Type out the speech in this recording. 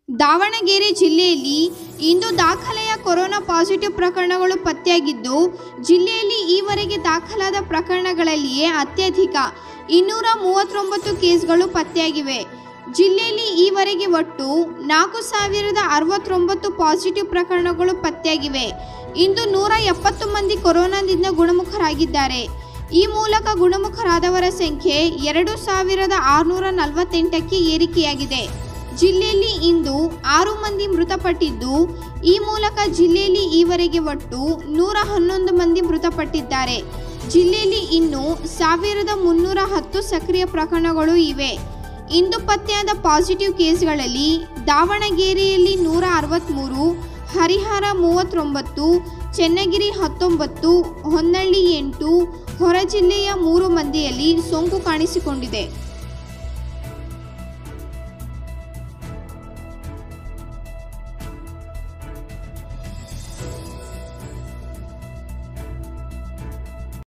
ದಾವಣಗೆರೆ ಜಿಲ್ಲೆಯಲ್ಲಿ ಇಂದು ದಾಖಲೆಯ corona positive ಪ್ರಕರಣಗಳು ಪತ್ತೆಯಾಗಿದ್ದು ಜಿಲ್ಲೆಯಲ್ಲಿ ಈವರೆಗೆ ದಾಖಲಾದ ಪ್ರಕರಣಗಳಲ್ಲಿಯೇ ಅತ್ಯಧಿಕ ಇನ್ನೂರ ಮೂವತ್ತೊಂಬತ್ತು ಕೇಸ್ಗಳು ಪತ್ತೆಯಾಗಿವೆ ಜಿಲ್ಲೆಯಲ್ಲಿ ಈವರೆಗೆ ಒಟ್ಟು ನಾಲ್ಕು ಸಾವಿರದ ಅರವತ್ತೊಂಬತ್ತು ಪಾಸಿಟಿವ್ ಪ್ರಕರಣಗಳು ಪತ್ತೆಯಾಗಿವೆ ಇಂದು ನೂರ ಎಪ್ಪತ್ತು ಮಂದಿ ಕೊರೋನಾದಿಂದ ಗುಣಮುಖರಾಗಿದ್ದಾರೆ ಈ ಮೂಲಕ ಗುಣಮುಖರಾದವರ ಸಂಖ್ಯೆ ಎರಡು ಸಾವಿರದ ಆರುನೂರ ನಲವತ್ತೆಂಟಕ್ಕೆ ಏರಿಕೆಯಾಗಿದೆ ಜಿಲ್ಲೆಯಲ್ಲಿ ಇಂದು ಆರು ಮಂದಿ ಮೃತಪಟ್ಟಿದ್ದು ಈ ಮೂಲಕ ಜಿಲ್ಲೆಯಲ್ಲಿ ಈವರೆಗೆ ಒಟ್ಟು ನೂರ ಹನ್ನೊಂದು ಮಂದಿ ಮೃತಪಟ್ಟಿದ್ದಾರೆ ಜಿಲ್ಲೆಯಲ್ಲಿ ಇನ್ನು ಸಾವಿರದ ಮುನ್ನೂರ ಹತ್ತು ಸಕ್ರಿಯ ಪ್ರಕರಣಗಳು ಇವೆ ಇಂದು ಪತ್ತೆಯಾದ ಪಾಸಿಟಿವ್ ಕೇಸ್ಗಳಲ್ಲಿ ದಾವಣಗೆರೆಯಲ್ಲಿ ನೂರ ಅರವತ್ತ್ಮೂರು ಹರಿಹರ ಮೂವತ್ತೊಂಬತ್ತು ಚೆನ್ನಗಿರಿ ಹತ್ತೊಂಬತ್ತು ಹೊನ್ನಳ್ಳಿ ಎಂಟು ಹೊರ ಜಿಲ್ಲೆಯ ಮೂರು ಮಂದಿಯಲ್ಲಿ ಸೋಂಕು ಕಾಣಿಸಿಕೊಂಡಿದೆ